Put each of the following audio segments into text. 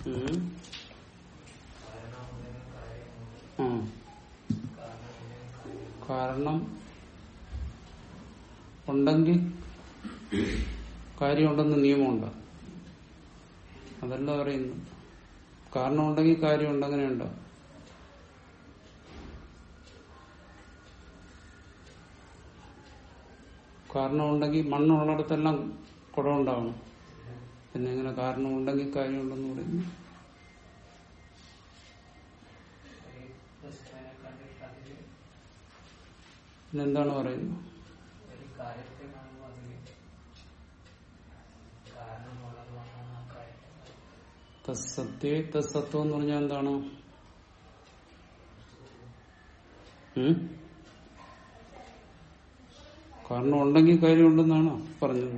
ഉം. ആ കാരണം ഉണ്ടെങ്കിൽ കാര്യമുണ്ടെന്ന് നിയമമുണ്ടോ അതല്ല പറയുന്നു കാരണം ഉണ്ടെങ്കിൽ കാര്യമുണ്ട് അങ്ങനെയുണ്ടോ കാരണം ഉണ്ടെങ്കിൽ മണ്ണുള്ളിടത്തെല്ലാം കുടമുണ്ടാവണം പിന്നെ എങ്ങനെ കാരണം ഉണ്ടെങ്കിൽ കാര്യമുണ്ടെന്ന് പറയുന്നു വസ്തുവിനെ കണ്ടിട്ട് അതില് പിന്നെന്താണ് പറയുന്നത് ഒരു കാര്യത്തെ കാണുമ്പോൾ അതില് കാരണമുള്ളത് കൊണ്ടാണ് ആ കാര്യത്തെ തസ്സത്വേ തസ്സത്വം എന്ന് പറഞ്ഞാൽ എന്താണ് ഉം? കാരണം ഉണ്ടെങ്കിൽ കാര്യമുണ്ടെന്നാണോ പറഞ്ഞത്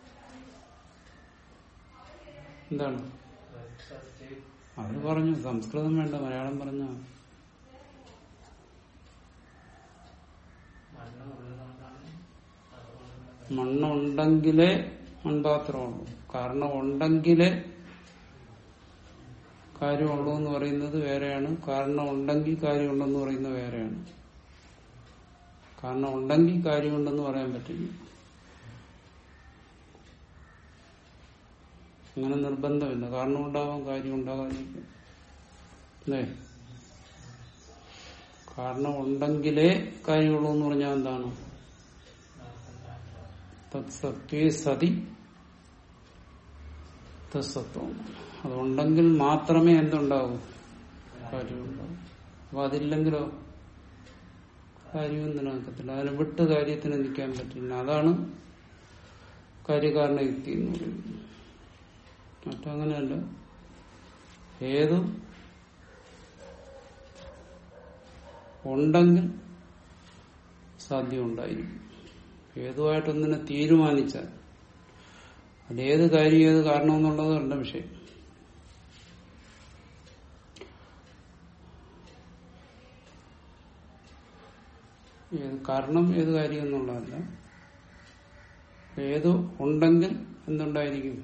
എന്താണ് സത്യ അത് പറഞ്ഞു സംസ്കൃതം വേണ്ട മലയാളം പറഞ്ഞ മണ്ണ് ഉള്ളതുകൊണ്ടാണ് അതുകൊണ്ട് മണ്ണുണ്ടെങ്കിലേ മൺപാത്രമുള്ളൂ കാരണം ഉണ്ടെങ്കിലേ കാര്യമുള്ളൂ എന്ന് പറയുന്നത് വേറെയാണ് കാരണം ഉണ്ടെങ്കിൽ കാര്യമുണ്ടെന്ന് പറയുന്നത് വേറെയാണ് കാരണം ഉണ്ടെങ്കിൽ കാര്യമുണ്ടെന്ന് പറയാൻ പറ്റില്ല അങ്ങനെ നിർബന്ധമില്ല കാരണം ഉണ്ടാവാം കാര്യം ഉണ്ടാകാതിരിക്കും അല്ലേ കാരണം ഉണ്ടെങ്കിലേ കാര്യമുള്ളൂ എന്ന് പറഞ്ഞാൽ എന്താണ് തത്സത്വേ സതി തത്സത്വം അതുണ്ടെങ്കിൽ മാത്രമേ എന്തുണ്ടാവൂ കാര്യമുണ്ടാവൂ അപ്പൊ അതില്ലെങ്കിലോ കാര്യവും നിലനിൽക്കത്തില്ല അതിനെ വിട്ട് കാര്യത്തിന് നിൽക്കാൻ പറ്റില്ല അതാണ് കാര്യകാരണ യുക്തി എന്ന് പറയുന്നത് മറ്റങ്ങനെയല്ല ഏത് ഉണ്ടെങ്കിൽ സാധ്യം ഉണ്ടായിരിക്കും ഏതുമായിട്ടൊന്നിനെ തീരുമാനിച്ചാൽ അതേത് കാര്യം ഏത് കാരണം എന്നുള്ളത് നല്ല വിഷയം ഏത് കാരണം ഏത് കാര്യം എന്നുള്ളതല്ല ഏത് ഉണ്ടെങ്കിൽ എന്തുണ്ടായിരിക്കും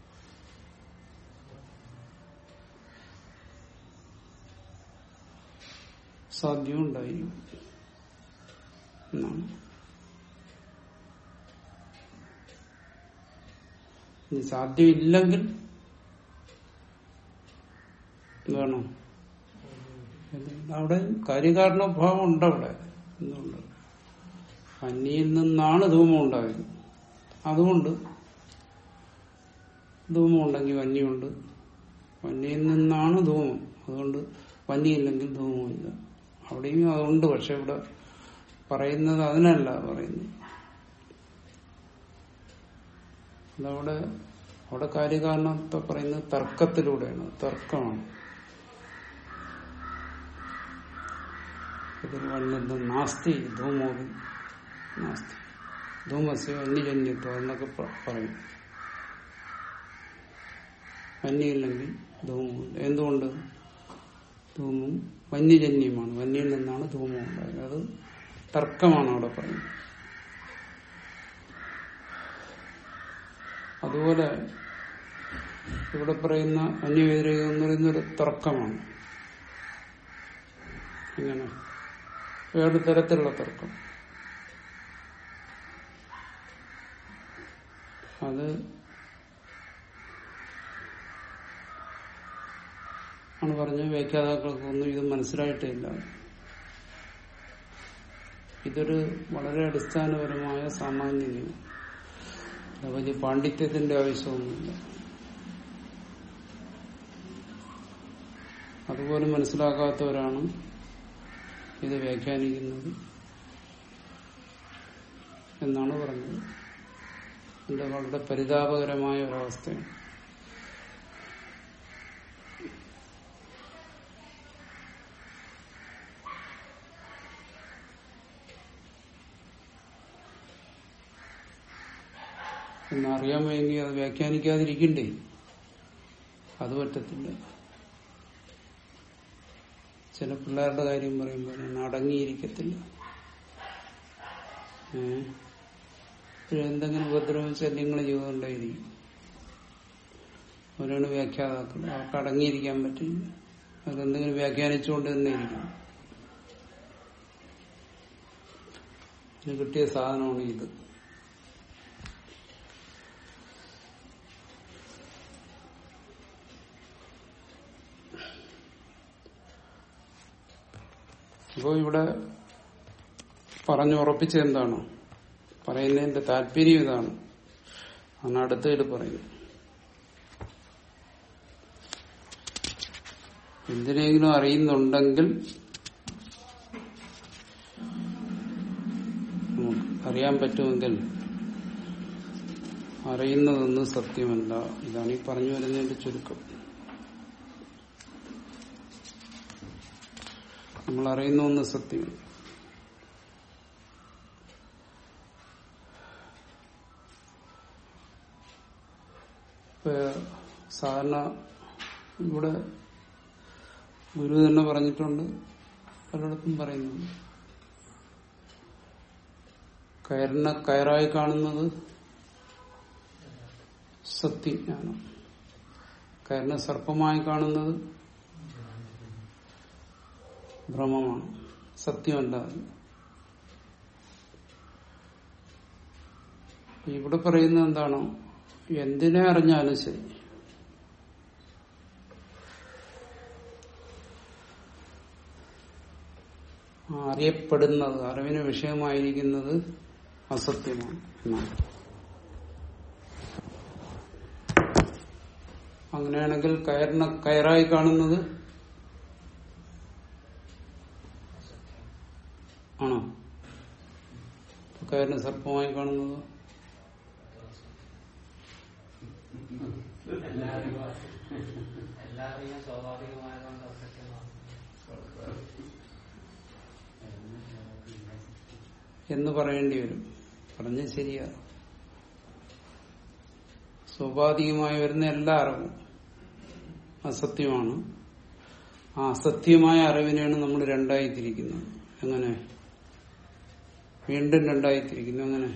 സാധ്യവും ഉണ്ടായിരിക്കും എന്നാണ് ഇനി സാധ്യമില്ലെങ്കിൽ എന്താണ് അവിടെ കാര്യകാരണഭാവം ഉണ്ട് അവിടെ എന്തുകൊണ്ട് അന്യയിൽ നിന്നാണ് ധൂമം ഉണ്ടായത് അതുകൊണ്ട് ധൂമം ഉണ്ടെങ്കിൽ വന്യമുണ്ട് വന്യയിൽ നിന്നാണ് ധൂമം അതുകൊണ്ട് വന്യയില്ലെങ്കിൽ ധൂമമില്ല അവിടെയും അതുണ്ട് പക്ഷെ ഇവിടെ പറയുന്നത് അതിനല്ല പറയുന്നത് അതവിടെ അവിടെ കാര്യകാരണത്തെ പറയുന്നത് തർക്കത്തിലൂടെയാണ് തർക്കമാണ് ഇതിൽ വന്നത് നാസ്തി ധൂമോപി നാസ്തി ധൂമസ്യ അന്യജന്യത്വം എന്നൊക്കെ പ- പറയും വന്യയില്ലെങ്കിൽ ധൂമമില്ല എന്തുകൊണ്ട് ധൂമം വന്യജന്യമാണ് വന്യയിൽ നിന്നാണ് ധൂമം ഉണ്ടായത് അത് തർക്കമാണ് അവിടെ പറയുന്നത് അതുപോലെ ഇവിടെ പറയുന്ന അന്യവ്യതിരേകം എന്ന് പറയുന്ന ഒരു തർക്കമാണ് ഇങ്ങനെ വേറെ തരത്തിലുള്ള തർക്കം അത് ആണ് പറഞ്ഞ വ്യാഖ്യാതാക്കൾക്കൊന്നും ഇത് മനസ്സിലായിട്ടില്ല ഇതൊരു വളരെ അടിസ്ഥാനപരമായ സാമാന്യ നിയമം അത് വലിയ പാണ്ഡിത്യത്തിന്റെ ആവശ്യമൊന്നുമില്ല അതുപോലും മനസ്സിലാക്കാത്തവരാണ് ഇത് വ്യാഖ്യാനിക്കുന്നത് എന്നാണ് പറഞ്ഞത് ഇത് വളരെ പരിതാപകരമായ ഒരവസ്ഥയാണ് എന്നറിയാൻ വേണ്ടി അത് വ്യാഖ്യാനിക്കാതിരിക്കണ്ടേ അത് പറ്റത്തില്ല ചില പിള്ളേരുടെ കാര്യം പറയുമ്പോൾ ഞാൻ അടങ്ങിയിരിക്കത്തില്ല ഏഹ് എന്തെങ്കിലും ഉപദ്രവം ശല്യങ്ങൾ ചെയ്തുകൊണ്ടേയിരിക്കും അവരാണ് വ്യാഖ്യാതാക്കൾ അവർക്ക് അടങ്ങിയിരിക്കാൻ പറ്റില്ല അതെന്തെങ്കിലും വ്യാഖ്യാനിച്ചുകൊണ്ട് തന്നെ ഇരിക്കണം ഇതിന് കിട്ടിയ സാധനമാണ് ഇത് അപ്പോ ഇവിടെ പറഞ്ഞുറപ്പിച്ച എന്താണ് പറയുന്നതിന്റെ താല്പര്യം ഇതാണ് ആണ് അടുത്തതിൽ പറയുന്നത് എന്തിനെങ്കിലും അറിയുന്നുണ്ടെങ്കിൽ നമുക്ക് അറിയാൻ പറ്റുമെങ്കിൽ അറിയുന്നതൊന്നും സത്യമല്ല ഇതാണ് ഈ പറഞ്ഞു വരുന്നതിന്റെ ചുരുക്കം നമ്മൾ അറിയുന്ന ഒന്ന് സത്യം ഇപ്പൊ സാധാരണ ഇവിടെ ഗുരു തന്നെ പറഞ്ഞിട്ടുണ്ട് പലയിടത്തും പറയുന്നുണ്ട് കയറിനെ കയറായി കാണുന്നത് സത്യജ്ഞാനം കയറിനെ സർപ്പമായി കാണുന്നത് ഭ്രമമാണ് സത്യമല്ല അത്. ഇവിടെ പറയുന്നത് എന്താണോ എന്തിനെ അറിഞ്ഞാലും ശരി ആ അറിയപ്പെടുന്നത് അറിവിന് വിഷയമായിരിക്കുന്നത് അസത്യമാണ് എന്നാണ് അങ്ങനെയാണെങ്കിൽ കയറിനെ കയറായി കാണുന്നത് ആണോ കയറിനെ സർപ്പമായി കാണുന്നത് എല്ലാവരും എല്ലാവരെയും സ്വാഭാവികമായതുകൊണ്ട് അസത്യമാണ് എന്ന് പറയേണ്ടി വരും പറഞ്ഞത് ശരിയാ സ്വാഭാവികമായി വരുന്ന എല്ലാ അറിവും അസത്യമാണ് ആ അസത്യമായ അറിവിനെയാണ് നമ്മൾ രണ്ടായി തിരിക്കുന്നത് എങ്ങനെ വീണ്ടും രണ്ടായി തിരിക്കുന്നു എങ്ങനെ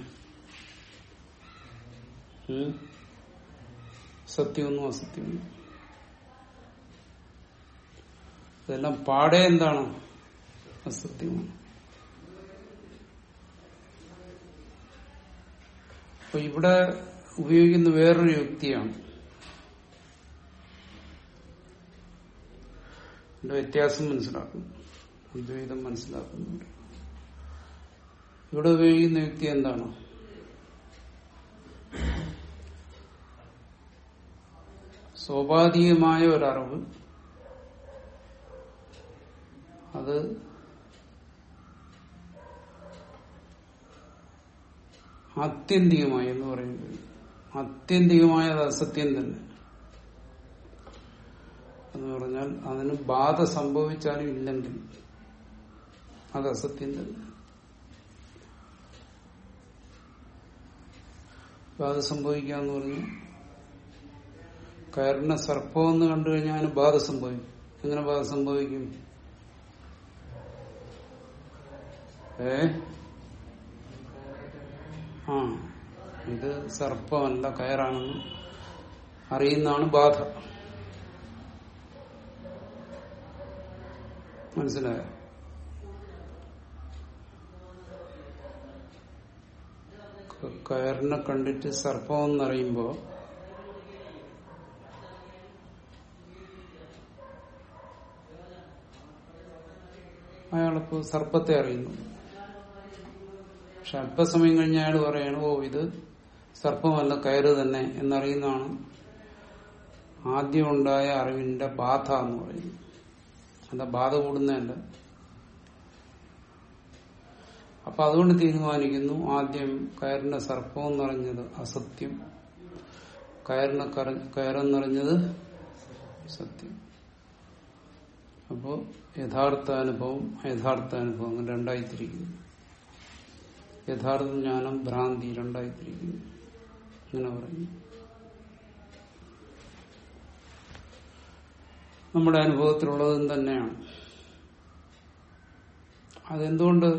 ഉം? സത്യമൊന്നും അസത്യമൊന്നും ഇതെല്ലാം പാടെ എന്താണ് അസത്യമാണ് അപ്പൊ ഇവിടെ ഉപയോഗിക്കുന്ന വേറൊരു യുക്തിയാണ് ഇതിന്റെ വ്യത്യാസം മനസ്സിലാക്കും അദ്വൈതം മനസ്സിലാക്കുന്നുണ്ട് ഇവിടെ ഉപയോഗിക്കുന്ന യുക്തി എന്താണ് സ്വാഭാവികമായ ഒരറിവ് അത് ആത്യന്തികമായി എന്ന് പറയുന്നത് ആത്യന്തികമായ അത് അസത്യം തന്നെ എന്ന് പറഞ്ഞാൽ അതിന് ബാധ സംഭവിച്ചാലും ഇല്ലെങ്കിൽ അത് അസത്യം തന്നെ ബാധ സംഭവിക്കാന്ന് പറഞ്ഞു കയറിനെ സർപ്പം എന്ന് കണ്ടു കഴിഞ്ഞാൽ അതിന് ബാധ സംഭവിക്കും എങ്ങനെ ബാധ സംഭവിക്കും ഏ ആ ഇത് സർപ്പമല്ല കയറാണെന്ന് അറിയുന്നതാണ് ബാധ മനസ്സിലായോ ക- കയറിനെ കണ്ടിട്ട് സർപ്പം എന്നറിയുമ്പോ അയാളിപ്പോ സർപ്പത്തെ അറിയുന്നു പക്ഷെ അല്പസമയം കഴിഞ്ഞ് അയാൾ പറയാണ് ഓ ഇത് സർപ്പമല്ല കയറ് തന്നെ എന്നറിയുന്നതാണ് ആദ്യം ഉണ്ടായ അറിവിന്റെ ബാധ എന്ന് പറയുന്നത് അതാ ബാധ കൂടുന്നതല്ല അപ്പൊ അതുകൊണ്ട് തീരുമാനിക്കുന്നു ആദ്യം കയറിന്റെ സർപ്പം എന്നറിഞ്ഞത് അസത്യം കയറിനെ കറ- കയറെന്നറിഞ്ഞത് സത്യം അപ്പോ യഥാർത്ഥ അനുഭവം യഥാർത്ഥ അനുഭവം അങ്ങനെ രണ്ടായിത്തിരിക്കുന്നു യഥാർത്ഥ ജ്ഞാനം ഭ്രാന്തി രണ്ടായിത്തിരിക്കുന്നു അങ്ങനെ പറഞ്ഞു നമ്മുടെ അനുഭവത്തിലുള്ളതും തന്നെയാണ് അതെന്തുകൊണ്ട്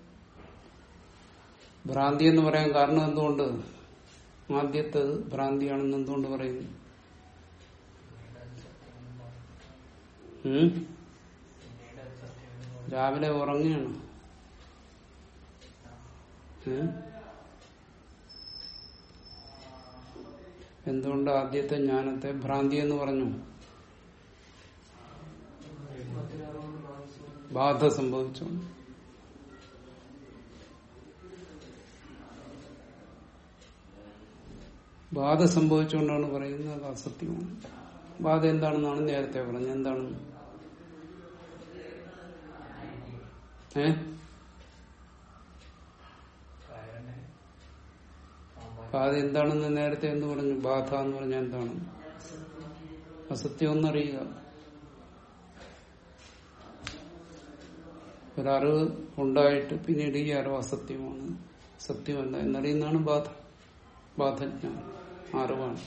ഭ്രാന്തി എന്ന് പറയാൻ കാരണം എന്തുകൊണ്ട് ആദ്യത്തേത് ഭ്രാന്തിയാണെന്ന് എന്തുകൊണ്ട് പറയുന്നു ഉം? പിന്നീട് അത് സത്യം എന്ന് തോന്നി. രാവിലെ ഉറങ്ങുകയാണ് ഉം? എന്തുകൊണ്ട് ആദ്യത്തെ ജ്ഞാനത്തെ ഭ്രാന്തി എന്ന് പറഞ്ഞു ബാധ സംഭവിച്ചു ബാധ സംഭവിച്ചുകൊണ്ടാണ് പറയുന്നത് അത് അസത്യമാണ് ബാധ എന്താണെന്നാണ് നേരത്തെ പറഞ്ഞത് എന്താണെന്ന് ഏ കയറിനെ സാമ്പാർ ബാധ എന്താണെന്ന് നേരത്തെ എന്ന് പറഞ്ഞു ബാധ എന്ന് പറഞ്ഞാൽ എന്താണ് അസത്യം ഒന്നറിയുക ഒരറിവ് ഉണ്ടായിട്ട് പിന്നീട് ഈ അറിവ് അസത്യമാണ് സത്യമല്ല എന്നറിയുന്നതാണ് ബാധ ബാധജ്ഞാനം അറിവാണ്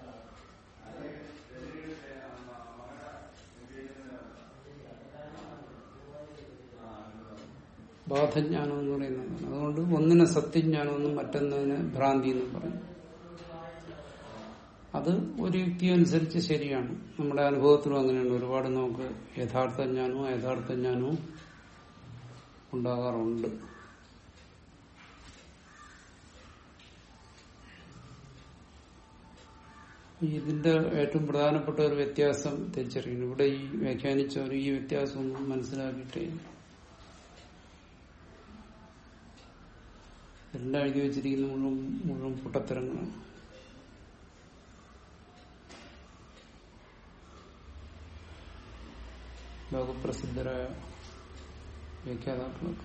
ബാധജ്ഞാനം എന്ന് പറയുന്നതാണ് അതുകൊണ്ട് ഒന്നിനെ സത്യജ്ഞാനം എന്നും മറ്റൊന്നിനെ ഭ്രാന്തി എന്നും പറയും അത് ഒരു യുക്തി അനുസരിച്ച് ശരിയാണ് നമ്മുടെ അനുഭവത്തിലും അങ്ങനെയാണ് ഒരുപാട് നമുക്ക് യഥാർത്ഥ ജ്ഞാനവും യഥാർത്ഥ ജ്ഞാനവും ഉണ്ടാകാറുണ്ട് ഇതിന്റെ ഏറ്റവും പ്രധാനപ്പെട്ട ഒരു വ്യത്യാസം തിരിച്ചറിയുന്നു ഇവിടെ ഈ വ്യാഖ്യാനിച്ചവർ ഈ വ്യത്യാസം ഒന്നും മനസ്സിലാക്കിയിട്ടേ ഇല്ല. എല്ലാം എഴുതി വെച്ചിരിക്കുന്ന മുഴുവൻ മുഴുവൻ പൊട്ടത്തരങ്ങളാണ് ലോകപ്രസിദ്ധരായ വ്യാഖ്യാതാക്കളൊക്കെ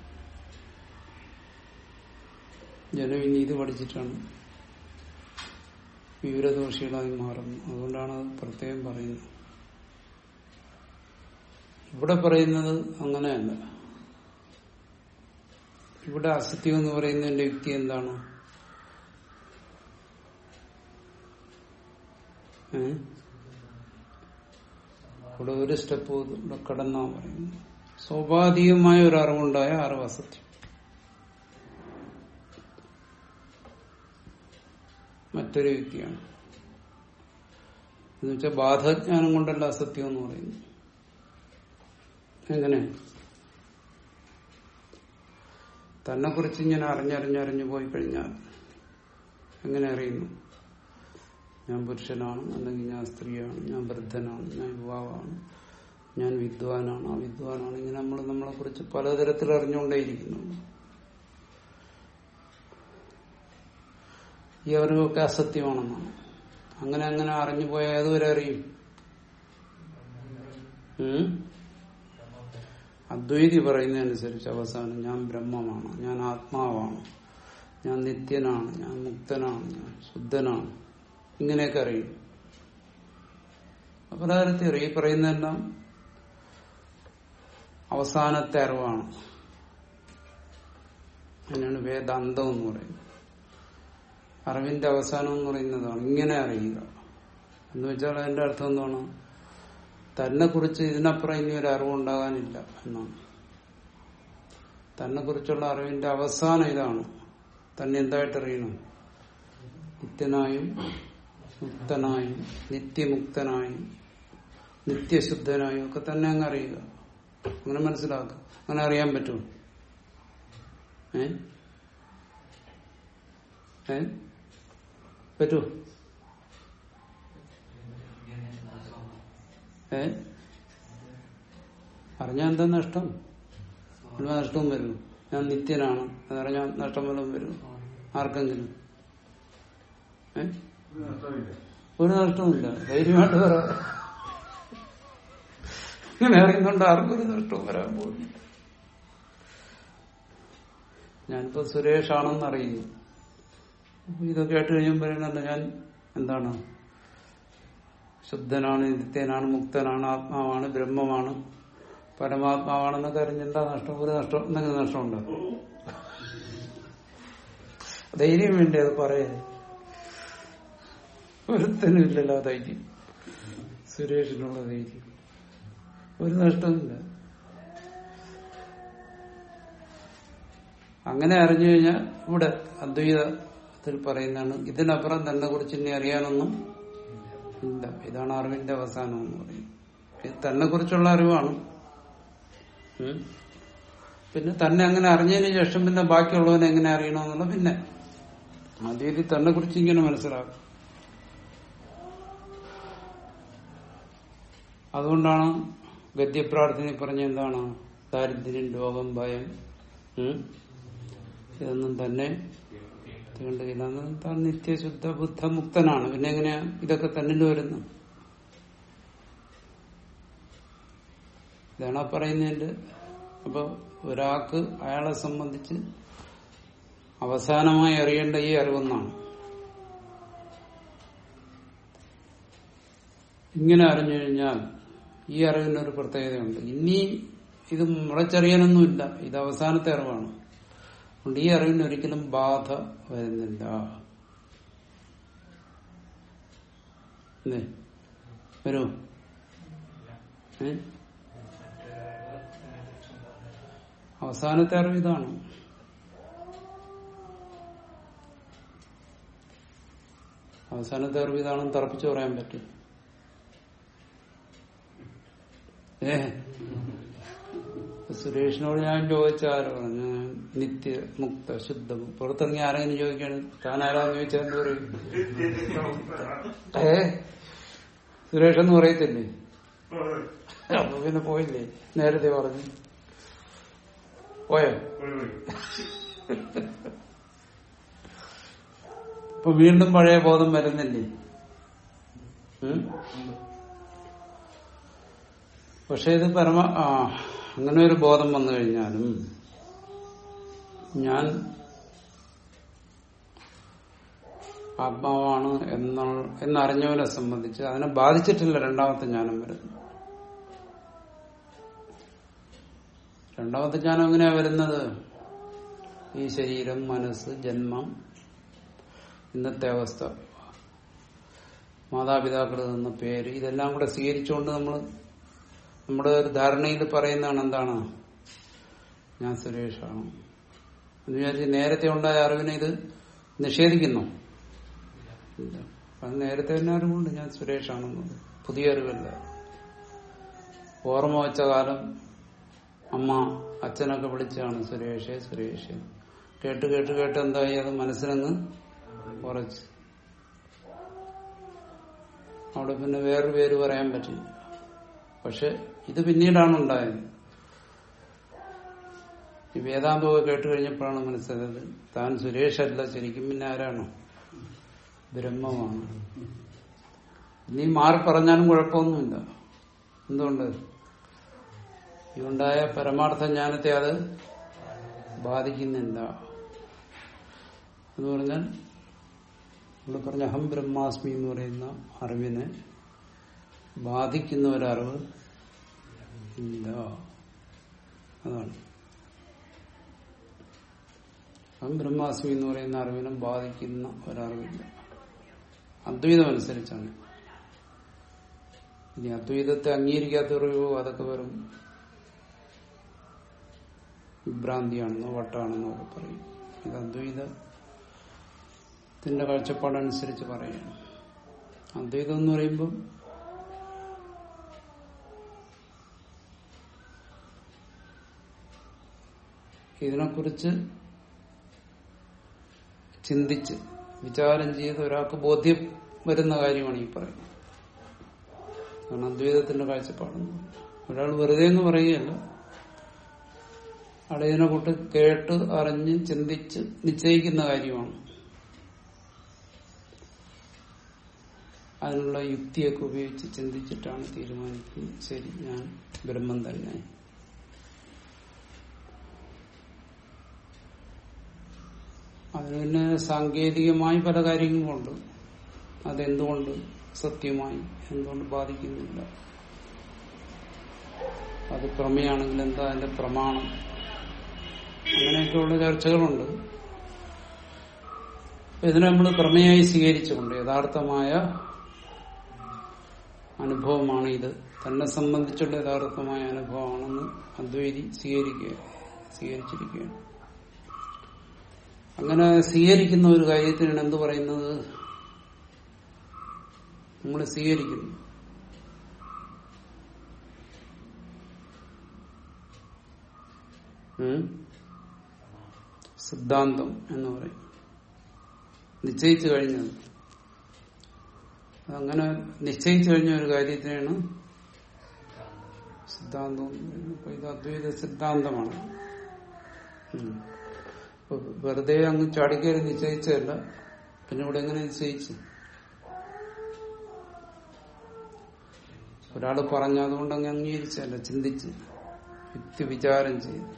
ജനം ഇനി ഇത് പഠിച്ചിട്ടാണ് വിവരദോഷികളായി മാറുന്നത് അതുകൊണ്ടാണ് അത് പ്രത്യേകം പറയുന്നത് ഇവിടെ പറയുന്നത് അങ്ങനെയല്ല ഇവിടെ അസത്യം എന്ന് പറയുന്നതിന്റെ യുക്തി എന്താണ് ഏ? ഇവിടെ ഒരു സ്റ്റെപ്പ് ഇവിടെ കടന്നാ പറയുന്നു സ്വാഭാവികമായ ഒരു അറിവുണ്ടായ അറിവ് അസത്യം മറ്റൊരു യുക്തിയാണ് എന്നുവെച്ചാൽ ബാധജ്ഞാനം കൊണ്ടല്ല അസത്യം എന്ന് പറയുന്നു എങ്ങനെ തന്നെ കുറിച്ച് ഇങ്ങനെ അറിഞ്ഞറിഞ്ഞറിഞ്ഞു പോയി കഴിഞ്ഞാൽ എങ്ങനെ അറിയുന്നു ഞാൻ പുരുഷനാണ് അല്ലെങ്കിൽ ഞാൻ സ്ത്രീയാണ് ഞാൻ വൃദ്ധനാണ് ഞാൻ യുവാവാണ് ഞാൻ വിദ്വാനാണ് ആ വിദ്വാനാണ് ഇങ്ങനെ നമ്മൾ നമ്മളെ കുറിച്ച് പലതരത്തിൽ അറിഞ്ഞുകൊണ്ടേയിരിക്കുന്നുണ്ട് ഈ അറിവൊക്കെ അസത്യമാണെന്നാണ് അങ്ങനെ അങ്ങനെ അറിഞ്ഞു പോയാൽ ഏതുവരെ അറിയും ഉം? അദ്വൈതി പറയുന്നതനുസരിച്ച് അവസാനം ഞാൻ ബ്രഹ്മമാണ് ഞാൻ ആത്മാവാണ് ഞാൻ നിത്യനാണ് ഞാൻ മുക്തനാണ് ഞാൻ ശുദ്ധനാണ് ഇങ്ങനെയൊക്കെ അറിയും അപരാധത്തിൽ അറിയും ഈ പറയുന്നതെല്ലാം അവസാനത്തെ അറിവാണ് അതിനാണ് വേദാന്തം എന്ന് പറയുന്നത് അറിവിന്റെ അവസാനം എന്ന് പറയുന്നതാണ് ഇങ്ങനെ അറിയുക എന്ന് വെച്ചാൽ അതിന്റെ അർത്ഥം എന്താണ് തന്നെ കുറിച്ച് ഇതിനപ്പുറം ഇനി ഒരു അറിവുണ്ടാകാനില്ല എന്നാണ് തന്നെ കുറിച്ചുള്ള അറിവിന്റെ അവസാനം ഇതാണ് തന്നെ എന്തായിട്ട് അറിയണം നിത്യനായും മുക്തനായും നിത്യമുക്തനായും നിത്യശുദ്ധനായും ഒക്കെ തന്നെ അങ്ങ് അറിയുക അങ്ങനെ മനസ്സിലാക്കുക അങ്ങനെ അറിയാൻ പറ്റുമോ ഏ ഏ പറ്റൂ ഏ അറിഞ്ഞാൽ എന്താ നഷ്ടം ഒരു നഷ്ടവും വരും ഞാൻ നിത്യനാണ് അതറിഞ്ഞാൽ നഷ്ടം വല്ലതും വരും ആർക്കെങ്കിലും ഏ ഒരു നഷ്ടവുമില്ല ധൈര്യമായിട്ട് പറ ഇങ്ങനെ അറിയുന്നുണ്ട് ആർക്കും ഒരു നഷ്ടവും വരാൻ പോകുന്നില്ല ഞാനിപ്പോ സുരേഷ് ആണെന്ന് അറിയുന്നു അപ്പൊ ഇതൊക്കെ കേട്ട് കഴിയുമ്പോൾ പറയുന്നുണ്ട് ഞാൻ എന്താണ് ശുദ്ധനാണ് നിത്യനാണ് മുക്തനാണ് ആത്മാവാണ് ബ്രഹ്മമാണ് പരമാത്മാവാണെന്നൊക്കെ അറിഞ്ഞ് എന്താ നഷ്ടം ഒരു നഷ്ടം എന്തെങ്കിലും നഷ്ടമുണ്ടോ ധൈര്യം വേണ്ടി അത് പറയാൻ ഒരുത്തനും ഇല്ലല്ലോ ആ ധൈര്യം സുരേഷിനുള്ള ധൈര്യം ഒരു നഷ്ടമില്ല അങ്ങനെ അറിഞ്ഞു കഴിഞ്ഞാൽ ഇവിടെ അദ്വൈതത്തിൽ പറയുന്നതാണ് ഇതിനപ്പുറം തന്നെ കുറിച്ച് ഇനി അറിയാനൊന്നും ഇല്ല ഇതാണ് അറിവിന്റെ അവസാനം എന്ന് പറയുന്നത് ഇത് തന്നെ കുറിച്ചുള്ള അറിവാണ് ഉം. പിന്നെ തന്നെ അങ്ങനെ അറിഞ്ഞതിന് ശേഷം പിന്നെ ബാക്കിയുള്ളവനെ എങ്ങനെ അറിയണമെന്നുള്ള പിന്നെ ആദ്യം ഇത് തന്നെ കുറിച്ച് ഇങ്ങനെ മനസ്സിലാക്കും അതുകൊണ്ടാണ് ഗദ്യപ്രാർത്ഥന പറഞ്ഞ എന്താണ് ദാരിദ്ര്യം രോഗം ഭയം ഉം? ഇതൊന്നും തന്നെ തീണ്ടുകയില്ലെന്ന് താൻ നിത്യശുദ്ധ ബുദ്ധമുക്തനാണ് പിന്നെ എങ്ങനെയാ ഇതൊക്കെ തന്നിൽ വരുന്നു ഇതാണ് ആ പറയുന്നതിന്റെ അപ്പൊ ഒരാൾക്ക് അയാളെ സംബന്ധിച്ച് അവസാനമായി അറിയേണ്ട ഈ അറിവെന്നാണ് ഇങ്ങനെ അറിഞ്ഞു കഴിഞ്ഞാൽ ഈ അറിവിനൊരു പ്രത്യേകതയുണ്ട് ഇനി ഇത് മുളച്ചറിയാനൊന്നുമില്ല ഇത് അവസാനത്തെ അറിവാണ് അതുകൊണ്ട് ഈ അറിവിന് ഒരിക്കലും ബാധ വരുന്നില്ല അല്ലേ? വരുമോ ഏ അവസാനത്തെ അറിവ് ഇതാണ് അവസാനത്തെ അറിവ് ഇതാണെന്ന് തറപ്പിച്ചു പറയാൻ പറ്റും ഏ സുരേഷിനോട് ഞാൻ ചോദിച്ചാരോ പറഞ്ഞു നിത്യ മുക്ത ശുദ്ധ പുറത്തിറങ്ങി ആരെങ്കിലും ചോദിക്കാണ് താൻ ആരാന്ന് ചോദിച്ചാൽ എന്ത് പറയും ഏ സുരേഷ് എന്ന് പറയത്തില്ലേ അപ്പൊ പിന്നെ പോയില്ലേ നേരത്തെ പറഞ്ഞു പോയോ ഇപ്പൊ വീണ്ടും പഴയ ബോധം വരുന്നില്ലേ ഉം? പക്ഷെ ഇത് പരമ ആ അങ്ങനെ ഒരു ബോധം വന്നു കഴിഞ്ഞാലും ഞാൻ ആത്മാവാണ് എന്ന എന്നറിഞ്ഞവനെ സംബന്ധിച്ച് അതിനെ ബാധിച്ചിട്ടില്ല രണ്ടാമത്തെ ജ്ഞാനം വരുന്നു രണ്ടാമത്തെ ജ്ഞാനം എങ്ങനെയാ വരുന്നത് ഈ ശരീരം മനസ്സ് ജന്മം ഇന്നത്തെ അവസ്ഥ മാതാപിതാക്കൾ തന്ന പേര് ഇതെല്ലാം കൂടെ സ്വീകരിച്ചുകൊണ്ട് നമ്മൾ നമ്മുടെ ഒരു ധാരണയിൽ പറയുന്നതാണ് എന്താണ് ഞാൻ സുരേഷാണ് എന്ന് വിചാരിച്ച് നേരത്തെ ഉണ്ടായ അറിവിനെ ഇത് നിഷേധിക്കുന്നു ഇല്ല അത് നേരത്തെ തന്നെ അറിവുണ്ട് ഞാൻ സുരേഷാണെന്നത് പുതിയ അറിവല്ല ഓർമ്മ വെച്ച കാലം അമ്മ അച്ഛനൊക്കെ വിളിച്ചാണ് സുരേഷ് സുരേഷ് കേട്ട് കേട്ട് കേട്ട് എന്തായി അത് മനസ്സിലങ്ങ് ഉറച്ച് അവിടെ പിന്നെ വേറൊരു പേര് പറയാൻ പറ്റില്ല പക്ഷെ ഇത് പിന്നീടാണ് ഉണ്ടായത് ഈ വേദാന്തമൊക്കെ കേട്ട് കഴിഞ്ഞപ്പോഴാണ് മനസ്സിലായത് താൻ സുരേഷ് അല്ല ശരിക്കും പിന്നെ ആരാണ് ബ്രഹ്മമാണ് നീ മാറി പറഞ്ഞാലും കുഴപ്പമൊന്നുമില്ല എന്തുകൊണ്ട് ഈ ഉണ്ടായ പരമാർത്ഥ ജ്ഞാനത്തെ അത് ബാധിക്കുന്നില്ല എന്ന് പറഞ്ഞാൽ നമ്മൾ പറഞ്ഞ അഹം ബ്രഹ്മാസ്മി എന്ന് പറയുന്ന അറിവിനെ ബാധിക്കുന്ന ഒരറിവ് ഇല്ല അതാണ് അഹം ബ്രഹ്മാസ്മി എന്ന് പറയുന്ന അറിവിനെ ബാധിക്കുന്ന ഒരറിവില്ല അദ്വൈതം അനുസരിച്ചാണ് ഇനി അദ്വൈതത്തെ അംഗീകരിക്കാത്തവരോ അതൊക്കെ വെറും വിഭ്രാന്തിയാണെന്നോ വട്ടാണെന്നോ ഒക്കെ പറയും ഇത് അദ്വൈതത്തിന്റെ കാഴ്ചപ്പാടനുസരിച്ച് പറയുകയാണ് അദ്വൈതം എന്ന് പറയുമ്പോൾ ഇതിനെക്കുറിച്ച് ചിന്തിച്ച് വിചാരം ചെയ്ത് ഒരാൾക്ക് ബോധ്യം വരുന്ന കാര്യമാണ് ഈ പറയുന്നത് കാരണം അദ്വൈതത്തിന്റെ കാഴ്ചപ്പാടെന്ന് ഒരാൾ വെറുതെ എന്ന് പറയുകയല്ല അവിടെ ഇതിനെ കൂട്ട് കേട്ട് അറിഞ്ഞ് ചിന്തിച്ച് നിശ്ചയിക്കുന്ന കാര്യമാണ് അതിനുള്ള യുക്തിയൊക്കെ ഉപയോഗിച്ച് ചിന്തിച്ചിട്ടാണ് തീരുമാനിക്കുന്നത് ശരി ഞാൻ ബ്രഹ്മം തന്നെ അതിന് പിന്നെ സാങ്കേതികമായി പല കാര്യങ്ങളുമുണ്ട് അതെന്തുകൊണ്ട് സത്യമായി എന്തുകൊണ്ട് ബാധിക്കുന്നില്ല അത് പ്രമേയാണെങ്കിൽ എന്താ അതിന്റെ പ്രമാണം അങ്ങനെയൊക്കെയുള്ള ചർച്ചകളുണ്ട് ഇതിനെ നമ്മൾ പ്രമേയായി സ്വീകരിച്ചുകൊണ്ട് യഥാർത്ഥമായ അനുഭവമാണ് ഇത് തന്നെ സംബന്ധിച്ചുള്ള യഥാർത്ഥമായ അനുഭവമാണെന്ന് അദ്വൈതി സ്വീകരിക്കുക സ്വീകരിച്ചിരിക്കുകയാണ് അങ്ങനെ സ്വീകരിക്കുന്ന ഒരു കാര്യത്തിനാണ് എന്ത് പറയുന്നത് നമ്മൾ സ്വീകരിക്കുന്നു ഉം? സിദ്ധാന്തം എന്ന് പറയും നിശ്ചയിച്ചു കഴിഞ്ഞത് അങ്ങനെ നിശ്ചയിച്ചു കഴിഞ്ഞ ഒരു കാര്യത്തിനാണ് സിദ്ധാന്തം എന്ന് പറയുന്നത്. അപ്പൊ ഇത് അദ്വൈത സിദ്ധാന്തമാണ് ഉം. അപ്പൊ വെറുതെ അങ്ങ് ചാടിക്കയറി നിശ്ചയിച്ചതല്ല പിന്നെ ഇവിടെ എങ്ങനെ നിശ്ചയിച്ചു ഒരാൾ പറഞ്ഞതുകൊണ്ട് അങ്ങ് അംഗീകരിച്ചല്ല ചിന്തിച്ച് യുക്തി വിചാരം ചെയ്ത്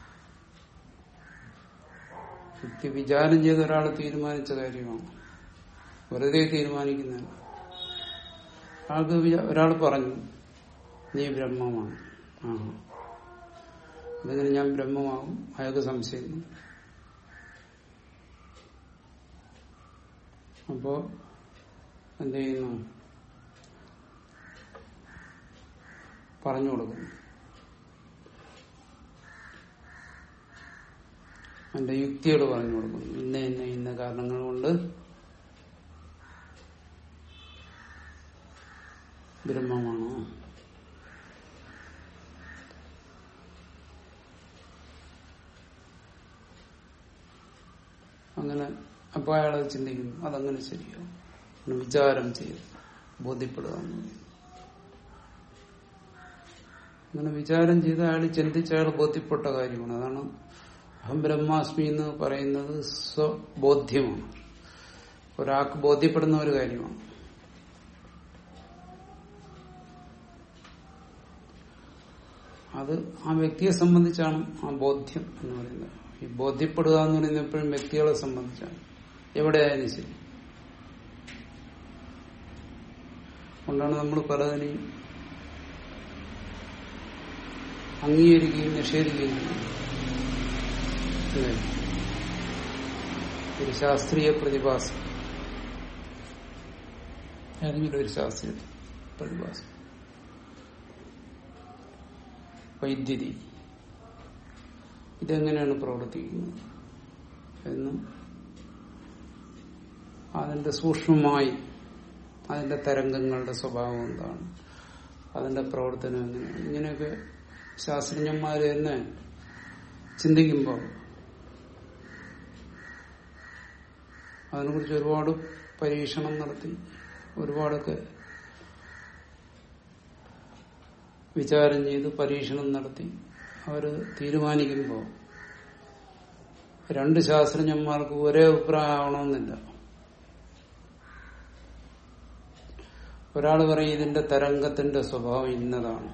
യുക്തി വിചാരം ചെയ്ത് ഒരാൾ തീരുമാനിച്ച കാര്യമാണ് വെറുതെ തീരുമാനിക്കുന്നതല്ല ആൾക്ക് വിചാ- ഒരാൾ പറഞ്ഞു നീ ബ്രഹ്മമാണ് ആ അതെങ്ങനെ ഞാൻ ബ്രഹ്മമാകും അയാൾക്ക് സംശയം അപ്പോ എന്ത് ചെയ്യുന്നു പറഞ്ഞു കൊടുക്കുന്നു അതിന്റെ യുക്തിയോട് പറഞ്ഞു കൊടുക്കുന്നു ഇന്ന ഇന്ന ഇന്ന കാരണങ്ങൾ കൊണ്ട് ബ്രഹ്മമാണോ അങ്ങനെ അപ്പൊ അയാൾ അത് ചിന്തിക്കുന്നു അതങ്ങനെ ശരിയോ അങ്ങനെ വിചാരം ചെയ്ത് ബോധ്യപ്പെടുക എന്ന് പറയും. അങ്ങനെ വിചാരം ചെയ്ത് അയാൾ ചിന്തിച്ച് അയാൾ ബോധ്യപ്പെട്ട കാര്യമാണ് അതാണ് അഹം ബ്രഹ്മാസ്മി എന്ന് പറയുന്നത് സ്വബോധ്യമാണ് ഒരാൾക്ക് ബോധ്യപ്പെടുന്ന ഒരു കാര്യമാണ് അത് ആ വ്യക്തിയെ സംബന്ധിച്ചാണ് ആ ബോധ്യം എന്ന് പറയുന്നത് ഈ ബോധ്യപ്പെടുക എന്ന് പറയുന്നത് എപ്പോഴും വ്യക്തികളെ സംബന്ധിച്ചാണ് എവിടെയായാലും ശരി അതുകൊണ്ടാണ് നമ്മൾ പലതിനെയും അംഗീകരിക്കുകയും നിഷേധിക്കുകയും ചെയ്യുന്നത് അല്ലേ? ഒരു ശാസ്ത്രീയ പ്രതിഭാസം ഏതെങ്കിലും ഒരു ശാസ്ത്രീയ പ്രതിഭാസം വൈദ്യുതി ഇതെങ്ങനെയാണ് പ്രവർത്തിക്കുന്നത് എന്നും അതിന്റെ സൂക്ഷ്മമായി അതിന്റെ തരംഗങ്ങളുടെ സ്വഭാവം എന്താണ് അതിന്റെ പ്രവർത്തനം എങ്ങനെയാണ് ഇങ്ങനെയൊക്കെ ശാസ്ത്രജ്ഞന്മാര് തന്നെ ചിന്തിക്കുമ്പോൾ അതിനെക്കുറിച്ച് ഒരുപാട് പരീക്ഷണം നടത്തി ഒരുപാടൊക്കെ വിചാരം ചെയ്ത് പരീക്ഷണം നടത്തി അവര് തീരുമാനിക്കുമ്പോൾ രണ്ട് ശാസ്ത്രജ്ഞന്മാർക്ക് ഒരേ അഭിപ്രായമാവണമെന്നില്ല ഒരാൾ പറയും ഇതിന്റെ തരംഗത്തിന്റെ സ്വഭാവം ഇന്നതാണ്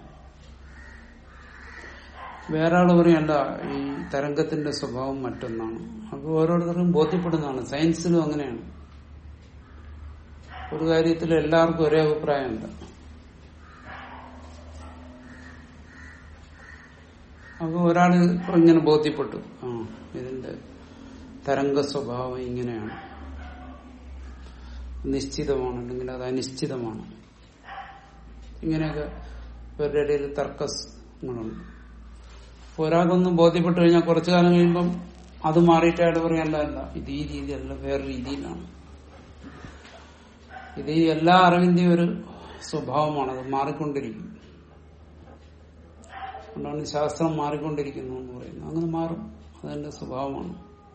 വേറെ ആള് പറയും അല്ല ഈ തരംഗത്തിന്റെ സ്വഭാവം മറ്റൊന്നാണ് അപ്പൊ ഓരോരുത്തർക്കും ബോധ്യപ്പെടുന്നതാണ് സയൻസിലും അങ്ങനെയാണ് ഒരു കാര്യത്തിൽ എല്ലാവർക്കും ഒരേ അഭിപ്രായമുണ്ട് അപ്പൊ ഒരാള് ഇങ്ങനെ ബോധ്യപ്പെട്ടു ആ ഇതിന്റെ തരംഗ സ്വഭാവം ഇങ്ങനെയാണ് നിശ്ചിതമാണ് അല്ലെങ്കിൽ അത് അനിശ്ചിതമാണ് ഇങ്ങനെയൊക്കെ ഇവരുടെ ഇടയിൽ തർക്കങ്ങളുണ്ട് അപ്പൊ ഒരാൾക്കൊന്നും ബോധ്യപ്പെട്ടു കഴിഞ്ഞാൽ കുറച്ചു കാലം കഴിയുമ്പം അത് മാറിയിട്ട് അയാൾ പറയല്ല അല്ല ഇത് ഈ രീതിയല്ല വേറെ രീതിയിലാണ് ഇത് ഈ എല്ലാ അറിവിന്റെയും ഒരു സ്വഭാവമാണ് അത് മാറിക്കൊണ്ടിരിക്കും അതുകൊണ്ടാണ് ശാസ്ത്രം മാറിക്കൊണ്ടിരിക്കുന്നു എന്ന് പറയുന്നത് അങ്ങനെ മാറും അതെന്റെ സ്വഭാവമാണ്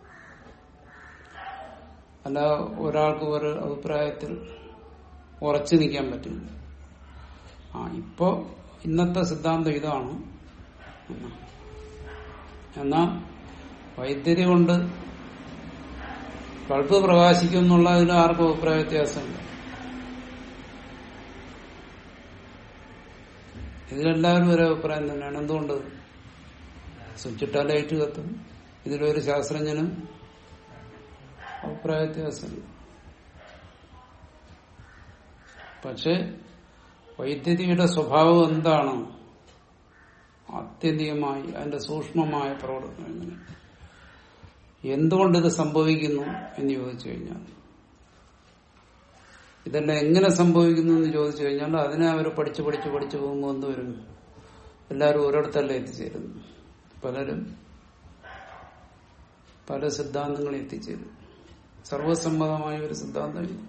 അല്ല ഒരാൾക്ക് ഒരു അഭിപ്രായത്തിൽ ഉറച്ചു നിൽക്കാൻ പറ്റില്ല ആ ഇപ്പോ ഇന്നത്തെ സിദ്ധാന്തം ഇതാണ് എന്നാ. എന്നാ വൈദ്യുതി കൊണ്ട് ബൾബ് പ്രകാശിക്കും എന്നുള്ളതിൽ ആർക്കും അഭിപ്രായ വ്യത്യാസമില്ല ഇതിലെല്ലാവരും ഒരു അഭിപ്രായം തന്നെയാണ് എന്തുകൊണ്ട് സ്വിച്ചിട്ടാൽ ലൈറ്റ് കത്തും ഇതിലൊരു ശാസ്ത്രജ്ഞനും അഭിപ്രായ വ്യത്യാസമില്ല പക്ഷെ വൈദ്യുതിയുടെ സ്വഭാവം എന്താണ് ആത്യന്തികമായി അതിന്റെ സൂക്ഷ്മമായ പ്രവർത്തനം എങ്ങനെ എന്തുകൊണ്ട് ഇത് സംഭവിക്കുന്നു എന്ന് ചോദിച്ചു കഴിഞ്ഞാൽ ഇതെല്ലാം എങ്ങനെ സംഭവിക്കുന്നു എന്ന് ചോദിച്ചു കഴിഞ്ഞാൽ അതിനെ അവർ പഠിച്ച് പഠിച്ച് പഠിച്ചു പോകുമ്പോൾ എന്ത് വരും എല്ലാവരും ഒരിടത്തല്ല എത്തിച്ചേരുന്നു പലരും പല സിദ്ധാന്തങ്ങളും എത്തിച്ചേരും സർവസമ്മതമായ ഒരു സിദ്ധാന്തം ഇത്.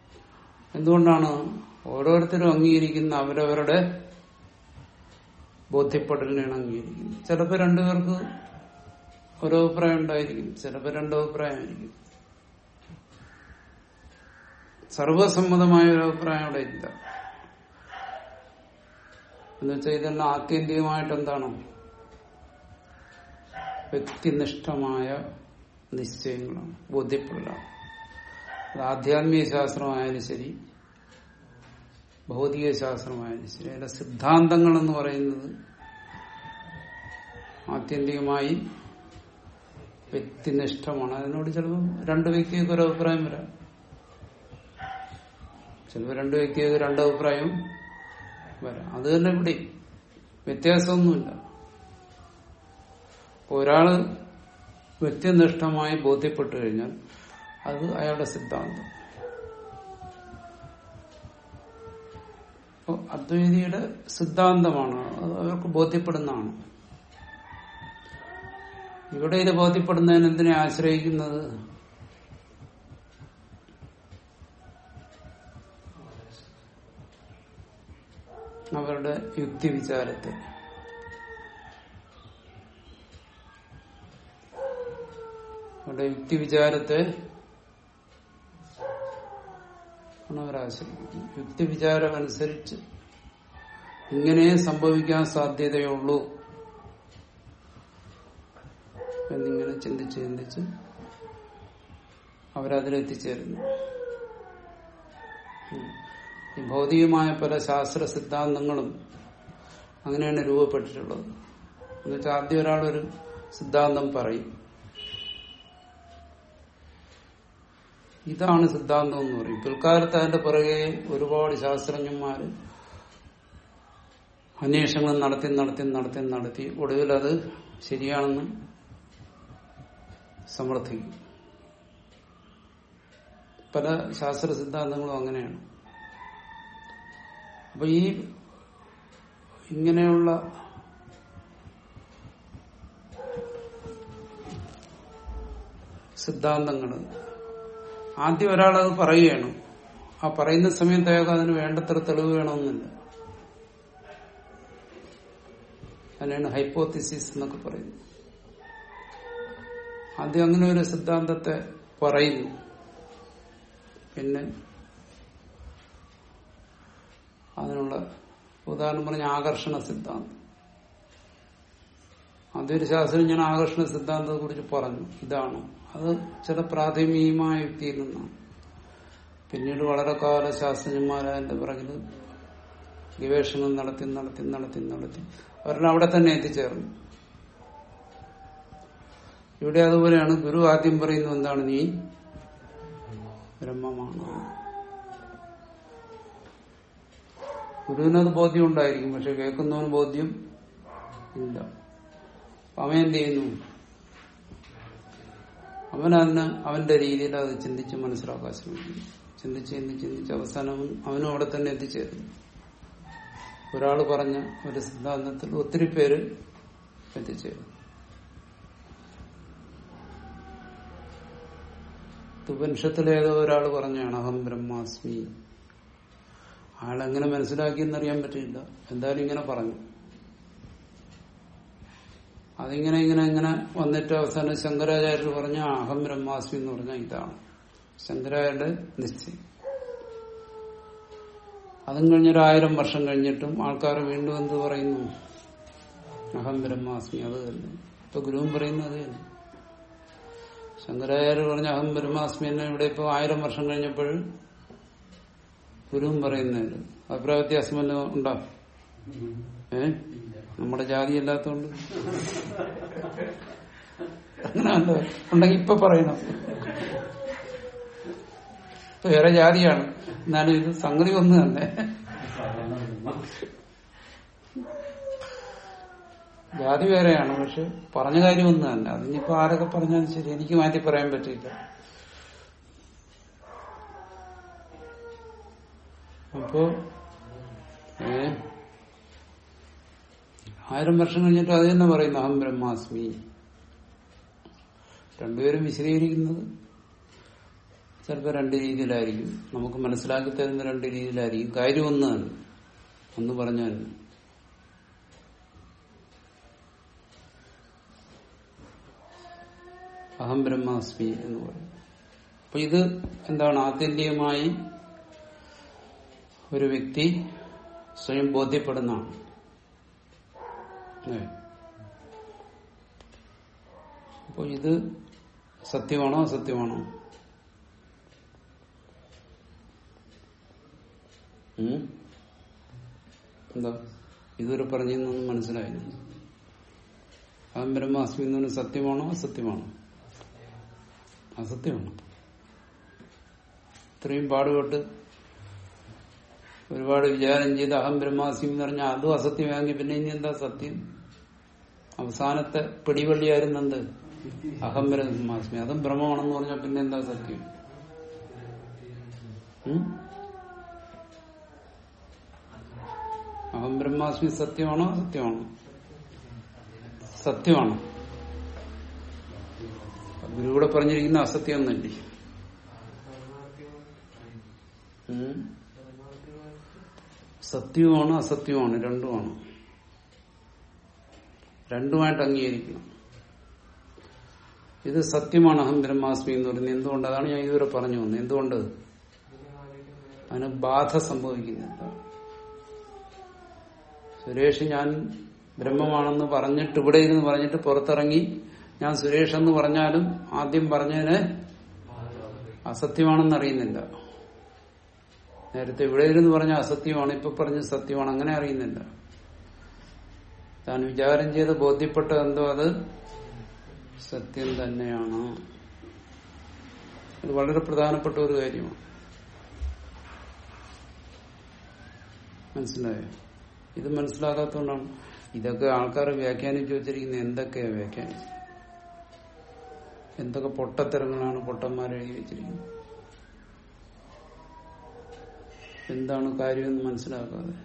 എന്തുകൊണ്ടാണ് ഓരോരുത്തരും അംഗീകരിക്കുന്ന അവരവരുടെ ബോധ്യപ്പെടലിനെയാണ് അംഗീകരിക്കുന്നത് ചിലപ്പോൾ രണ്ടുപേർക്ക് ഓരോ അഭിപ്രായം ഉണ്ടായിരിക്കും ചിലപ്പോൾ രണ്ടോ അഭിപ്രായമായിരിക്കും സർവസമ്മതമായ ഒരു അഭിപ്രായം അവിടെ ഇല്ല എന്നുവെച്ചാൽ ഇതെല്ലാം ആത്യന്തികമായിട്ട് എന്താണ് വ്യക്തിനിഷ്ഠമായ നിശ്ചയങ്ങളാണ് ബോധ്യപ്പെടലാണ് അത് ആധ്യാത്മിക ശാസ്ത്രമായാലും ശരി ഭൗതിക ശാസ്ത്രമായാലും ശരി അതിന്റെ സിദ്ധാന്തങ്ങൾ എന്ന് പറയുന്നത് ആത്യന്തികമായി വ്യക്തിനിഷ്ഠമാണ് അതിനോട് ചിലപ്പോൾ രണ്ട് വ്യക്തിക്ക് ഒരു അഭിപ്രായം വരാം ചിലപ്പോൾ രണ്ട് വ്യക്തിക്ക് രണ്ട് അഭിപ്രായം വരാം അത് തന്നെ ഇവിടെ വ്യത്യാസമൊന്നുമില്ല ഇപ്പൊ ഒരാള് വ്യക്തിനിഷ്ഠമായി ബോധ്യപ്പെട്ടു കഴിഞ്ഞാൽ അത് അയാളുടെ സിദ്ധാന്തം അപ്പോൾ അദ്വൈതിയുടെ സിദ്ധാന്തമാണ് അത് അവർക്ക് ബോധ്യപ്പെടുന്നതാണ് ഇവിടെ ഇത് ബോധ്യപ്പെടുന്നതിന് എന്തിനെ ആശ്രയിക്കുന്നത് അവരുടെ യുക്തി വിചാരത്തെ അവരുടെ യുക്തി വിചാരത്തെ ആണ് അവരാശ്രയിക്കുന്നത് യുക്തി വിചാരം അനുസരിച്ച് ഇങ്ങനെ സംഭവിക്കാൻ സാധ്യതയുള്ളൂ എന്നിങ്ങനെ ചിന്തിച്ച് ചിന്തിച്ച് അവരതിലെത്തിച്ചേരുന്നു ഉം. ഈ ഭൗതികമായ പല ശാസ്ത്ര സിദ്ധാന്തങ്ങളും അങ്ങനെയാണ് രൂപപ്പെട്ടിട്ടുള്ളത് എന്നുവെച്ചാൽ ആദ്യം ഒരാളൊരു സിദ്ധാന്തം പറയും ഇതാണ് സിദ്ധാന്തം എന്ന് പറയും പിൽക്കാലത്ത് അതിന്റെ പുറകെ ഒരുപാട് ശാസ്ത്രജ്ഞന്മാര് അന്വേഷണങ്ങൾ നടത്തി നടത്തി നടത്തി നടത്തി ഒടുവിൽ അത് ശരിയാണെന്ന് സമർത്ഥിക്കും പല ശാസ്ത്ര സിദ്ധാന്തങ്ങളും അങ്ങനെയാണ് അപ്പൊ ഈ ഇങ്ങനെയുള്ള സിദ്ധാന്തങ്ങൾ ആദ്യം ഒരാളത് പറയുകയാണ് ആ പറയുന്ന സമയത്ത് അയാൾക്ക് അതിന് വേണ്ടത്ര തെളിവ് വേണമെന്നില്ല അതിനാണ് ഹൈപ്പോത്തിസിസ് എന്നൊക്കെ പറയുന്നത് ആദ്യം അങ്ങനെ ഒരു സിദ്ധാന്തത്തെ പറയുന്നു പിന്നെ അതിനുള്ള ഉദാഹരണം പറഞ്ഞ ആകർഷണ സിദ്ധാന്തം അതൊരു ശാസ്ത്രജ്ഞൻ ആകർഷണ സിദ്ധാന്തത്തെ കുറിച്ച് പറഞ്ഞു ഇതാണ് അത് ചില പ്രാഥമികമായ യുക്തിയിൽ നിന്നാണ് പിന്നീട് വളരെ കാല ശാസ്ത്രജ്ഞന്മാർ അതിന്റെ പിറകിൽ ഗവേഷണം നടത്തി നടത്തി നടത്തി നടത്തി അവരെല്ലാം അവിടെ തന്നെ എത്തിച്ചേർന്നു ഇവിടെ അതുപോലെയാണ് ഗുരു ആദ്യം പറയുന്നത് എന്താണ് നീ ബ്രഹ്മമാണ് ഗുരുവിനത് ബോധ്യം ഉണ്ടായിരിക്കും പക്ഷെ കേൾക്കുന്നവന് ബോധ്യം ഇല്ല അവൻ എന്ത് ചെയ്യുന്നു അവൻ അതിന് അവന്റെ രീതിയിൽ അത് ചിന്തിച്ച് മനസ്സിലാക്കാൻ ശ്രമിക്കുന്നു ചിന്തിച്ച് ചിന്തിച്ച് ചിന്തിച്ച് അവസാനം അവൻ അവനും അവിടെ തന്നെ എത്തിച്ചേരുന്നു ഒരാൾ പറഞ്ഞ ഒരു സിദ്ധാന്തത്തിൽ ഒത്തിരി പേര് എത്തിച്ചേരും ഉപനിഷത്തിലേതോ ഒരാൾ പറഞ്ഞാണ് അഹം ബ്രഹ്മാസ്മി ആളെങ്ങനെ മനസ്സിലാക്കിയെന്നറിയാൻ പറ്റില്ല എന്തായാലും ഇങ്ങനെ പറഞ്ഞു അതിങ്ങനെ ഇങ്ങനെ ഇങ്ങനെ വന്നിട്ട് അവസാനം ശങ്കരാചാര്യർ പറഞ്ഞ ആ, അഹം ബ്രഹ്മാസ്മി എന്ന് പറഞ്ഞാൽ ഇതാണ് ശങ്കരാചാര്യരുടെ നിശ്ചയം അതും കഴിഞ്ഞൊരു ആയിരം വർഷം കഴിഞ്ഞിട്ടും ആൾക്കാർ വീണ്ടും എന്ത് പറയുന്നു അഹം ബ്രഹ്മാസ്മി അത് തന്നെ ഇപ്പൊ ഗുരുവും പറയുന്നത് അത് തന്നെ ശങ്കരാചാര്യ പറഞ്ഞ അഹം ബ്രഹ്മാസ്മി എന്നെ ഇവിടെ ഇപ്പൊ ആയിരം വർഷം കഴിഞ്ഞപ്പോൾ ഗുരുവും പറയുന്നതിന് അഭിപ്രായ വ്യത്യാസം വല്ലതും ഉണ്ടോ ഏ നമ്മുടെ ജാതി അല്ലാത്തോണ്ട് അങ്ങനെയല്ലോ ഉണ്ടെങ്കിൽ ഇപ്പൊ പറയണം ഇപ്പൊ വേറെ ജാതിയാണ് എന്നാലും ഇത് സംഗതി ഒന്ന് തന്നെ ജാതി വേറെയാണ് പക്ഷെ പറഞ്ഞ കാര്യം ഒന്ന് തന്നെ അതിനിപ്പോ ആരൊക്കെ പറഞ്ഞാലും ശരി എനിക്ക് മാറ്റി പറയാൻ പറ്റില്ല അപ്പോ ഏ ആയിരം വർഷം കഴിഞ്ഞിട്ട് അത് തന്നെ പറയുന്നു അഹം ബ്രഹ്മാസ്മി രണ്ടുപേരും വിശദീകരിക്കുന്നത് ചിലപ്പോൾ രണ്ട് രീതിയിലായിരിക്കും നമുക്ക് മനസ്സിലാക്കി തരുന്ന രണ്ട് രീതിയിലായിരിക്കും കാര്യം ഒന്ന് തന്നെ ഒന്ന് പറഞ്ഞു തന്നെ അഹം ബ്രഹ്മാസ്മി എന്ന് പറയും അപ്പൊ ഇത് എന്താണ് ആത്യന്തികമായി ഒരു വ്യക്തി സ്വയം ബോധ്യപ്പെടുന്നതാണ് അല്ലേ? അപ്പൊ ഇത് സത്യമാണോ അസത്യമാണോ ഉം? എന്താ ഇതുവരെ പറഞ്ഞൊന്നും മനസ്സിലായില്ല അഹം ബ്രഹ്മാസ്മി എന്ന് പറഞ്ഞാൽ സത്യമാണോ അസത്യമാണോ അസത്യമാണ് ഇത്രയും പാടുപെട്ട് ഒരുപാട് വിചാരം ചെയ്ത് അഹം ബ്രഹ്മാസ്മി എന്ന് പറഞ്ഞാൽ അതും അസത്യമാണെങ്കിൽ പിന്നെ ഇനി എന്താ സത്യം അവസാനത്തെ പിടിവള്ളിയായിരുന്നു എന്ത് അഹം ബ്രഹ്മാസ്മി അതും ബ്രഹ്മമാണെന്ന് പറഞ്ഞാൽ പിന്നെ എന്താ സത്യം ഉം? അഹം ബ്രഹ്മാസ്മി സത്യമാണോ സത്യമാണോ സത്യമാണ് ഗുരുവിടെ പറഞ്ഞിരിക്കുന്ന അസത്യം ഒന്നല്ലേ ഉം? സത്യവുമാണ് അസത്യവുമാണ് രണ്ടുമാണ് രണ്ടുമായിട്ട് അംഗീകരിക്കണം ഇത് സത്യമാണ് അഹം ബ്രഹ്മാസ്മി എന്ന് പറയുന്നത് എന്തുകൊണ്ട് അതാണ് ഞാൻ ഇതുവരെ പറഞ്ഞു വന്നത് എന്തുകൊണ്ട് അതിന് ബാധ സംഭവിക്കുന്നില്ല സുരേഷ് ഞാൻ ബ്രഹ്മമാണെന്ന് പറഞ്ഞിട്ട് ഇവിടെ ഇരുന്ന് പറഞ്ഞിട്ട് പുറത്തിറങ്ങി ഞാൻ സുരേഷ് എന്ന് പറഞ്ഞാലും ആദ്യം പറഞ്ഞതിന് അസത്യമാണെന്ന് അറിയുന്നില്ല നേരത്തെ ഇവിടെ ഇരുന്ന് പറഞ്ഞ അസത്യമാണ് ഇപ്പൊ പറഞ്ഞ സത്യമാണ് അങ്ങനെ അറിയുന്നില്ല താൻ വിചാരം ചെയ്ത് ബോധ്യപ്പെട്ട എന്തോ അത് സത്യം തന്നെയാണ് ഇത് വളരെ പ്രധാനപ്പെട്ട ഒരു കാര്യമാണ് മനസ്സിലായോ ഇത് മനസ്സിലാകാത്തതുകൊണ്ടാണ് ഇതൊക്കെ ആൾക്കാർ വ്യാഖ്യാനിച്ചു വെച്ചിരിക്കുന്നത് എന്തൊക്കെയാ വ്യാഖ്യാനിച്ചത് എന്തൊക്കെ പൊട്ടത്തരങ്ങളാണ് പൊട്ടന്മാർ എഴുതി വെച്ചിരിക്കുന്നത് എന്താണ് കാര്യമെന്ന് മനസ്സിലാക്കാതെ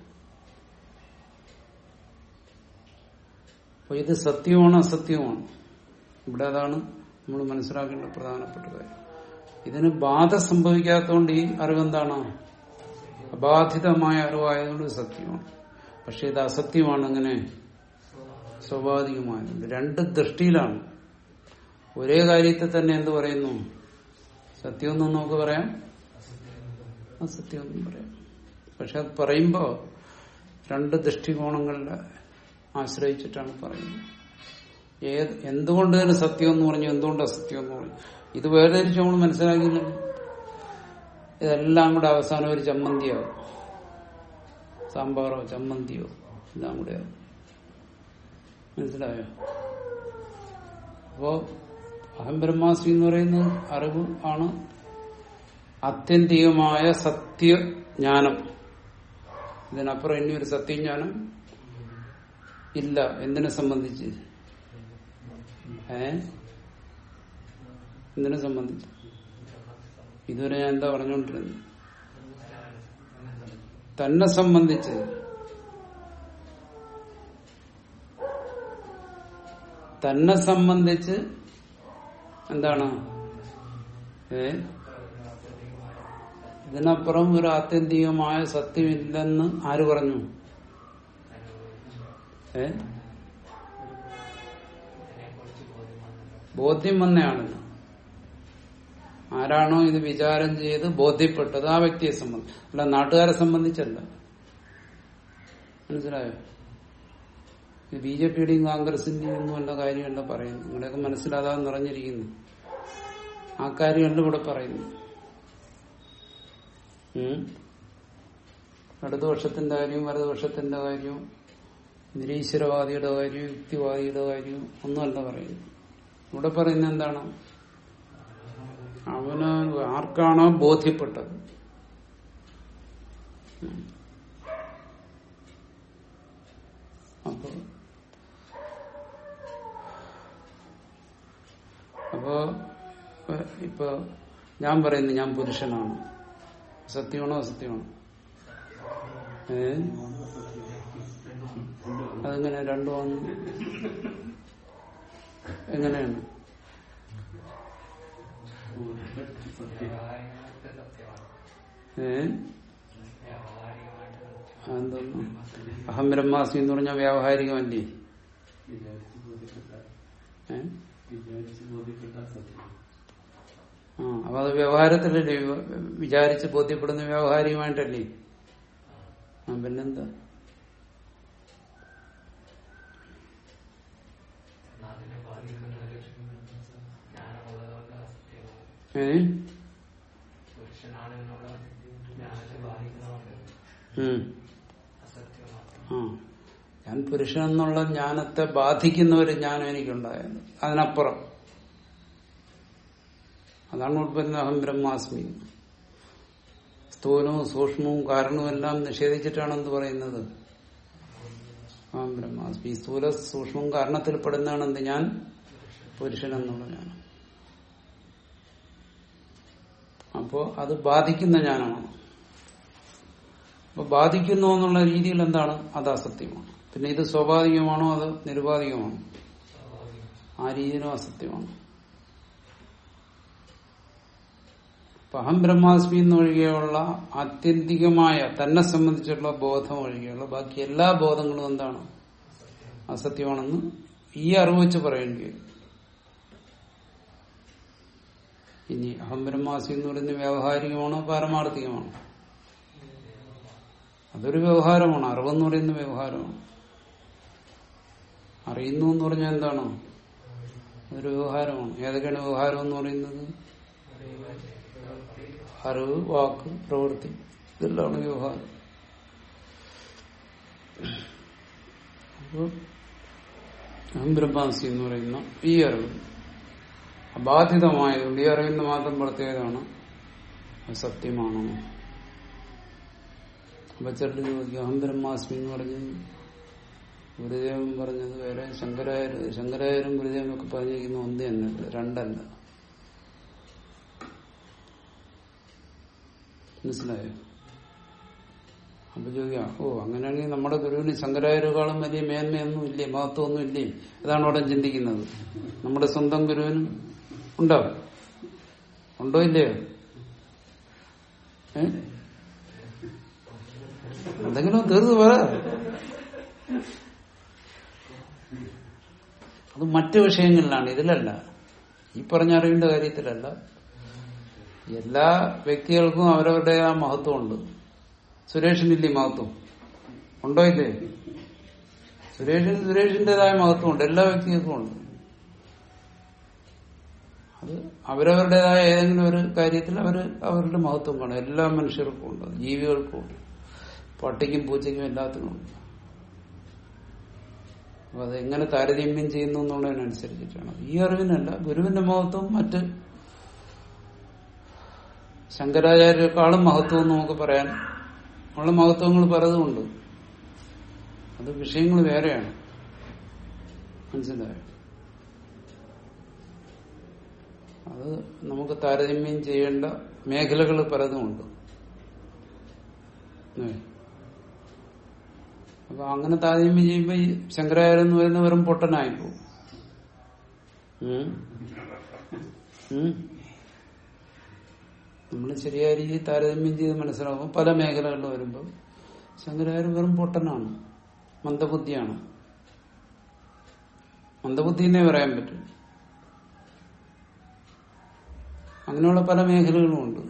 അപ്പൊ ഇത് സത്യമാണ് അസത്യവുമാണ് ഇവിടെ അതാണ് നമ്മൾ മനസ്സിലാക്കേണ്ട പ്രധാനപ്പെട്ട കാര്യം ഇതിന് ബാധ സംഭവിക്കാത്തതുകൊണ്ട് ഈ അറിവെന്താണ് അബാധിതമായ അറിവായതുകൊണ്ട് ഇത് സത്യമാണ് പക്ഷെ ഇത് അസത്യമാണ് അങ്ങനെ സ്വാഭാവികമായതുകൊണ്ട് രണ്ട് ദൃഷ്ടിയിലാണ് ഒരേ കാര്യത്തെ തന്നെ എന്ത് പറയുന്നു സത്യമെന്നും നമുക്ക് പറയാം അസത്യമെന്നും പറയാം പക്ഷെ അത് പറയുമ്പോ രണ്ട് ദൃഷ്ടികോണങ്ങളിലെ ആശ്രയിച്ചിട്ടാണ് പറയുന്നത് ഏത് എന്തുകൊണ്ട് തന്നെ സത്യം എന്ന് പറഞ്ഞു എന്തുകൊണ്ട് അസത്യം എന്ന് പറഞ്ഞു ഇത് വേർതിരിച്ച് നമ്മൾ മനസ്സിലാക്കുന്നുണ്ട് ഇതെല്ലാം കൂടെ അവസാനം ഒരു ചമ്മന്തിയാവും സാമ്പാറോ ചമ്മന്തിയോ എല്ലാം കൂടെ ആവും മനസ്സിലായോ അപ്പോ അഹം ബ്രഹ്മാസ്മി എന്ന് പറയുന്ന അറിവ് ആണ് ആത്യന്തികമായ സത്യജ്ഞാനം ഇതിനപ്പുറം ഇനി ഒരു സത്യജ്ഞാനം ഇല്ല എന്തിനെ സംബന്ധിച്ച് ഏ എന്തിനെ സംബന്ധിച്ച് ഇതുവരെ ഞാൻ എന്താ പറഞ്ഞുകൊണ്ടിരുന്നത് തന്നെ സംബന്ധിച്ച് തന്നെ സംബന്ധിച്ച് എന്താണ് ഏ ഇതിനപ്പുറം ഒരു ആത്യന്തികമായ സത്യമില്ലെന്ന് ആര് പറഞ്ഞു ഏ ബോധ്യം വന്നയാളെന്ന് ആരാണോ ഇത് വിചാരം ചെയ്ത് ബോധ്യപ്പെട്ടത് ആ വ്യക്തിയെ സംബന്ധിച്ച് അല്ല നാട്ടുകാരെ സംബന്ധിച്ചല്ല മനസ്സിലായോ ഇത് ബി ജെ പിയുടെയും കോൺഗ്രസിന്റെയും ഒന്നും അല്ല കാര്യമല്ല പറയുന്നു നിങ്ങളുടെയൊക്കെ മനസ്സിലാകാതെ നിറഞ്ഞിരിക്കുന്നു ആ കാര്യമല്ല ഇവിടെ പറയുന്നു ഉം. ഇടതുപക്ഷത്തിന്റെ കാര്യവും വലതുപക്ഷത്തിന്റെ കാര്യവും നിരീശ്വരവാദിയുടെ കാര്യവും യുക്തിവാദിയുടെ കാര്യവും ഒന്നുമല്ല പറയുന്നു ഇവിടെ പറയുന്നത് എന്താണ് അവന് ആർക്കാണോ ബോധ്യപ്പെട്ടത് ഉം. അപ്പൊ അപ്പോ ഏഹ്, ഇപ്പൊ ഞാൻ പറയുന്നു ഞാൻ പുരുഷനാണ് സത്യമാണോ അസത്യമാണോ ഏ അതെങ്ങനെ രണ്ടു വന്നു എങ്ങനെയാണ് വ്യാവഹാരികമായിട്ട് സത്യമാണ് ഏ വ്യാവഹാരികമായിട്ട് സത്യം. അതെന്തോന്നു അഹം ബ്രഹ്മാസ്മി എന്ന് പറഞ്ഞാൽ വ്യാവഹാരികമല്ലേ ഏ വിചാരിച്ച് ബോധ്യപ്പെട്ട സത്യം ആ അപ്പൊ അത് വ്യവഹാരത്തിലല്ലേ വി- വിചാരിച്ച് ബോധ്യപ്പെടുന്ന വ്യാവഹാരികമായിട്ടല്ലേ ആ പിന്നെന്താ എന്നാൽ അതിനെ ബാധിക്കുന്നത് ജ്ഞാനമുള്ളവർക്ക് അസത്യവും ഏ പുരുഷനാണ് എന്നുള്ള ജ്ഞാനത്തെ ബാധിക്കുന്നവർക്ക് ഉം. അസത്യമാണ് ആ ഞാൻ പുരുഷൻ എന്നുള്ള ജ്ഞാനത്തെ ബാധിക്കുന്ന ഒരു ജ്ഞാനം എനിക്കുണ്ടായത് അതിനപ്പുറം അതാണ് ഉൾപ്പെടുന്ന അഹം ബ്രഹ്മാസ്മി സ്ഥൂലവും സൂക്ഷ്മവും കാരണവും എല്ലാം നിഷേധിച്ചിട്ടാണ് എന്ത് പറയുന്നത് അഹം ബ്രഹ്മാസ്മി ഈ സ്ഥൂല സൂക്ഷ്മവും കാരണത്തിൽ പെടുന്നതാണ് എന്ത് ഞാൻ പുരുഷൻ എന്നുള്ള ജ്ഞാനം അപ്പോ അത് ബാധിക്കുന്ന ജ്ഞാനമാണ് അപ്പൊ ബാധിക്കുന്നു എന്നുള്ള രീതിയിൽ എന്താണ് അത് അസത്യമാണ് പിന്നെ ഇത് സ്വാഭാവികമാണോ അത് നിരുപാധികമാണോ ആ രീതിയിലും അസത്യമാണ് അപ്പൊ അഹം ബ്രഹ്മാസ്മി എന്നൊഴികെയുള്ള ആത്യന്തികമായ തന്നെ സംബന്ധിച്ചുള്ള ബോധം ഒഴികെയുള്ള ബാക്കി എല്ലാ ബോധങ്ങളും എന്താണ് അസത്യമാണെന്ന് ഈ അറിവ് വെച്ച് പറയേണ്ടി വരും ഇനി അഹം ബ്രഹ്മാസ്മി എന്ന് പറയുന്നത് വ്യാവഹാരികമാണോ പാരമാർത്ഥികമാണോ അതൊരു വ്യവഹാരമാണ് അറിവെന്ന് പറയുന്ന വ്യവഹാരമാണ് അറിയുന്നു എന്ന് പറഞ്ഞാൽ എന്താണ് അതൊരു വ്യവഹാരമാണ് ഏതൊക്കെയാണ് വ്യവഹാരം എന്ന് പറയുന്നത് അറിവ് വാക്ക് പ്രവൃത്തി ഇതെല്ലാം വ്യവഹാരം അപ്പോൾ അഹം ബ്രഹ്മാസി എന്ന് പറയുന്ന ഈ അറിവ് അബാധിതമായതുകൊണ്ട് ഈ അറിവിന്റെ മാത്രം പ്രത്യേകതയാണ് അത് സത്യമാണോ അപ്പൊ ചെറുത് ചോദിക്കും അഹം ബ്രഹ്മാസ്മി എന്ന് പറഞ്ഞ് ഗുരുദേവൻ പറഞ്ഞത് വേറെ ശങ്കരായർ ശങ്കരായരും ഗുരുദേവനും ഒക്കെ പറഞ്ഞിരിക്കുന്ന ഒന്ന് തന്നെ രണ്ടല്ല മനസ്സിലായോ അപ്പൊ ചോദിക്കാം ഓ അങ്ങനെയാണെങ്കിൽ നമ്മുടെ ഗുരുവിന് ശങ്കരായരെക്കാളും വലിയ മേന്മയൊന്നും ഇല്ലേ മഹത്വമൊന്നും ഇല്ലേ അതാണ് അവിടെ ചിന്തിക്കുന്നത് നമ്മുടെ സ്വന്തം ഗുരുവിനും ഉണ്ടോ ഉണ്ടോ ഇല്ലയോ ഏ എന്തെങ്കിലും തീർന്നു പറ അത് മറ്റു വിഷയങ്ങളിലാണ് ഇതിലല്ല ഈ പറഞ്ഞ അറിവിന്റെ കാര്യത്തിലല്ല എല്ലാ വ്യക്തികൾക്കും അവരവരുടെ ആ മഹത്വമുണ്ട് സുരേഷിനില്ലേ മഹത്വം ഉണ്ടോ ഇല്ലേ സുരേഷിന് സുരേഷിന്റേതായ മഹത്വമുണ്ട് എല്ലാ വ്യക്തികൾക്കും ഉണ്ട് അത് അവരവരുടേതായ ഏതെങ്കിലും ഒരു കാര്യത്തിൽ അവര് അവരുടെ മഹത്വം കാണും എല്ലാ മനുഷ്യർക്കും ഉണ്ട് ജീവികൾക്കും ഉണ്ട് പട്ടിക്കും പൂച്ചയ്ക്കും എല്ലാത്തിനും ഉണ്ട് അപ്പൊ അത് എങ്ങനെ താരതമ്യം ചെയ്യുന്നു എന്നുള്ളതിനനുസരിച്ചിട്ടാണ് ഈ അറിവിനല്ല ഗുരുവിന്റെ മഹത്വം മറ്റ് ശങ്കരാചാര്യരെക്കാളും മഹത്വം എന്ന് നമുക്ക് പറയാൻ ഉള്ള മഹത്വങ്ങൾ പലതുമുണ്ട് അത് വിഷയങ്ങൾ വേറെയാണ് മനസ്സിലായോ അത് നമുക്ക് താരതമ്യം ചെയ്യേണ്ട മേഖലകൾ പലതുമുണ്ട് ഏ. അപ്പൊ അങ്ങനെ താരതമ്യം ചെയ്യുമ്പോ ഈ ശങ്കരാചാര്യ എന്ന് പറയുന്ന വെറും പൊട്ടനായി പോകും ഉം. ഉം. നമ്മൾ ശരിയായ രീതിയിൽ താരതമ്യം ചെയ്ത് മനസ്സിലാകുമ്പോൾ പല മേഖലകളിൽ വരുമ്പോൾ ശങ്കരാചാര്യ വെറും പൊട്ടനാണ് മന്ദബുദ്ധിയാണ് മന്ദബുദ്ധി എന്നേ പറയാൻ പറ്റും അങ്ങനെയുള്ള പല മേഖലകളും ഉണ്ട്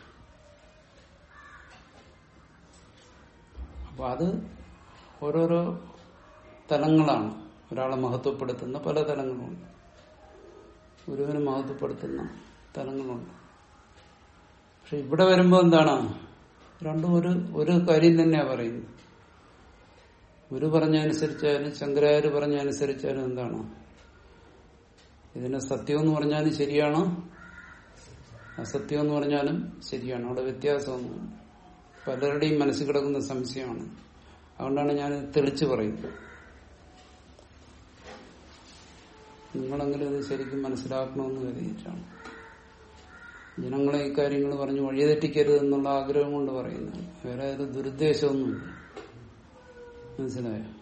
അപ്പൊ അത് ഓരോരോ തലങ്ങളാണ് ഒരാളെ മഹത്വപ്പെടുത്തുന്ന പല തലങ്ങളുണ്ട് ഗുരുവിനെ മഹത്വപ്പെടുത്തുന്ന തലങ്ങളുണ്ട് പക്ഷെ ഇവിടെ വരുമ്പോ എന്താണ് രണ്ടും ഒരു ഒരു കാര്യം തന്നെയാ പറയുന്നത് ഗുരു പറഞ്ഞനുസരിച്ചാലും ശങ്കരാചാര്യ പറഞ്ഞനുസരിച്ചാലും എന്താണ് ഇതിനെ സത്യം എന്ന് പറഞ്ഞാലും ശരിയാണ് അസത്യം എന്ന് പറഞ്ഞാലും ശരിയാണ് അവിടെ വ്യത്യാസമൊന്നും പലരുടെയും മനസ്സിൽ കിടക്കുന്ന സംശയമാണ് അതുകൊണ്ടാണ് ഞാൻ തെളിച്ചു പറയുന്നത് നിങ്ങളെങ്കിലും ഇത് ശരിക്കും മനസ്സിലാക്കണമെന്ന് കരുതിയിട്ടാണ് ജനങ്ങളെ ഈ കാര്യങ്ങൾ പറഞ്ഞ് വഴിതെറ്റിക്കരുത് എന്നുള്ള ആഗ്രഹം കൊണ്ട് പറയുന്നതാണ് വേറെ ഒരു ദുരുദ്ദേശമൊന്നുമില്ല മനസ്സിലായോ